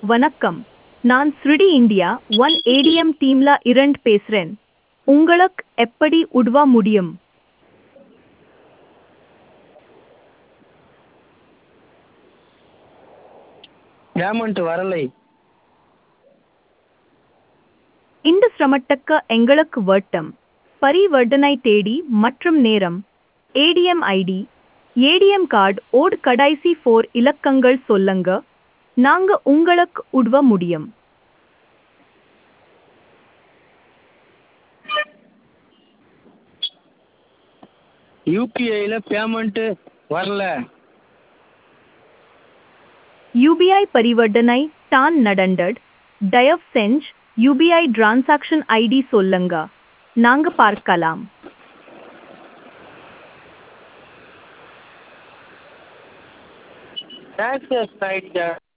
வணக்கம் நான் ஸ்ருடி இந்தியா ஒன் ஏடிஎம் டீம்ல இரண்டு பேசுறேன் உங்களுக்கு எப்படி உதவ முடியும் பேமெண்ட் வரலை இந்த சிரமத்துக்கு எங்களுக்கு வட்டம் பரிவர்த்தனை தேதி மற்றும் நேரம் ஏடிஎம் ஐடி ஏடிஎம் கார்டு ஓட் கடைசி ஃபோர் இலக்கங்கள் சொல்லுங்க நாங்க உங்களுக்கு உதவ முடியும் யூபிஐயில் பேமெண்ட்டு வரல யூபிஐ பரிவர்த்தனை தான் நடந்தது தயவு செஞ்சு யூபிஐ டிரான்சாக்ஷன் ஐடி சொல்லுங்க நாங்க பார்க்கலாம் ஆக்சஸ் ஐடி